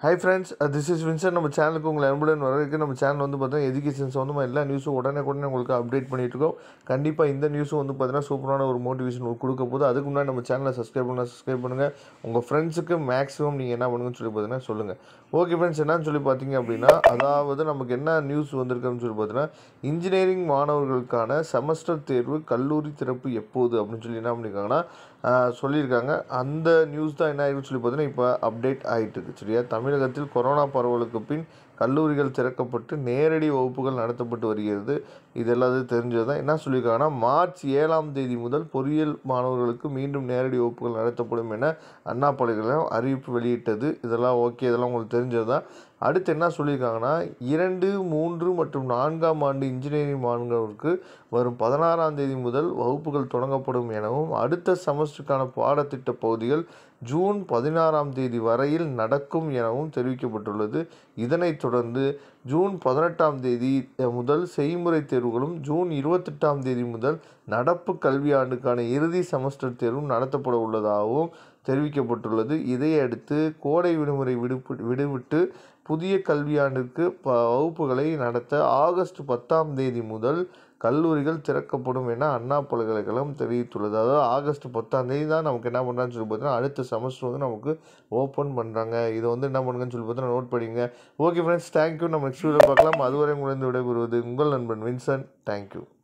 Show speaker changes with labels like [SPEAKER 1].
[SPEAKER 1] high friends this is Vinson நம்ம சேனலுக்கு உங்களை அன்புடன் வரவேற்க நம்ம சேனல் வந்து பார்த்தீங்கன்னா எஜுகேஷன் சம்மந்தமாக எல்லா நியூஸும் உடனே உடனே உங்களுக்கு அப்டேட் பண்ணிட்டு இருக்கோம் கண்டிப்பாக இந்த நியூஸும் வந்து பார்த்தீங்கன்னா சூப்பரான ஒரு மோட்டிவேஷன் கொடுக்க போது அதுக்கு முன்னாடி நம்ம சேனலை சப்ஸ்கிரைப் பண்ணால் சப்ஸ்கிரைப் பண்ணுங்கள் உங்கள் ஃப்ரெண்ட்ஸுக்கு மேக்ஸிமம் நீங்கள் என்ன பண்ணுங்கன்னு சொல்லி பார்த்தீங்கன்னா சொல்லுங்கள் ஓகே ஃப்ரெண்ட்ஸ் என்னன்னு சொல்லி பார்த்தீங்க அப்படின்னா அதாவது நமக்கு என்ன நியூஸ் வந்திருக்குன்னு சொல்லி பார்த்தீங்கன்னா இன்ஜினியரிங் மாணவர்களுக்கான செமஸ்டர் தேர்வு கல்லூரி திறப்பு எப்போது அப்படின்னு சொல்லி என்ன பண்ணியிருக்காங்கன்னா ஆஹ், சொல்லியிருக்காங்க அந்த நியூஸ் தான் என்ன ஆயிருக்குன்னு சொல்லி பார்த்தீங்கன்னா இப்போ அப்டேட் ஆகிட்டு இருக்கு சரியா தமிழகத்தில் கொரோனா பரவலுக்கு பின் கல்லூரிகள் திறக்கப்பட்டு நேரடி வகுப்புகள் நடத்தப்பட்டு வருகிறது இது எல்லாத்தையும் தெரிஞ்சது தான் என்ன சொல்லியிருக்காங்கன்னா மார்ச் ஏழாம் தேதி முதல் பொறியியல் மாணவர்களுக்கு மீண்டும் நேரடி வகுப்புகள் நடத்தப்படும் என அண்ணா பல்கலைக்கழகம் அறிவிப்பு வெளியிட்டது இதெல்லாம் ஓகே இதெல்லாம் உங்களுக்கு தெரிஞ்சது தான் அடுத்து என்ன சொல்லியிருக்காங்கன்னா இரண்டு மூன்று மற்றும் நான்காம் ஆண்டு இன்ஜினியரிங் மாணவர்களுக்கு வரும் பதினாறாம் தேதி முதல் வகுப்புகள் தொடங்கப்படும் எனவும் அடுத்த செமஸ்டருக்கான பாடத்திட்ட பகுதிகள் ஜூன் பதினாறாம் தேதி வரையில் நடக்கும் எனவும் தெரிவிக்கப்பட்டுள்ளது இதனைத் தொடர்ந்து ஜூன் பதினெட்டாம் தேதி அஹ், முதல் செய்முறை தேர்வுகளும் ஜூன் இருபத்தெட்டாம் தேதி முதல் நடப்பு கல்வியாண்டுக்கான இறுதி செமஸ்டர் தேர்வும் நடத்தப்பட உள்ளதாகவும் தெரிவிக்கப்பட்டுள்ளது இதையடுத்து கோடை விடுமுறை விடுப்பு விடுவிட்டு புதிய கல்வியாண்டிற்கு ப வகுப்புகளை நடத்த ஆகஸ்ட் பத்தாம் தேதி முதல் கல்லூரிகள் திறக்கப்படும் என அண்ணா பல்கலைக்கழகம் தெரிவித்துள்ளது அதாவது ஆகஸ்ட் பத்தாம் தேதி தான் நமக்கு என்ன பண்ணுறான்னு சொல்லி பார்த்தீங்கன்னா அடுத்த செமஸ்டர் வந்து நமக்கு ஓப்பன் பண்ணுறாங்க இதை வந்து என்ன பண்ணுங்கன்னு சொல்லி பார்த்தீங்கன்னா நோட் பண்ணிங்க ஓகே ஃப்ரெண்ட்ஸ் தேங்க்யூ நம்ம நெக்ஸ்ட் வீடியோ பார்க்கலாம் அதுவரை உங்களிருந்து விடைபெறுவது உங்கள் நண்பன் வின்சன் தேங்க்யூ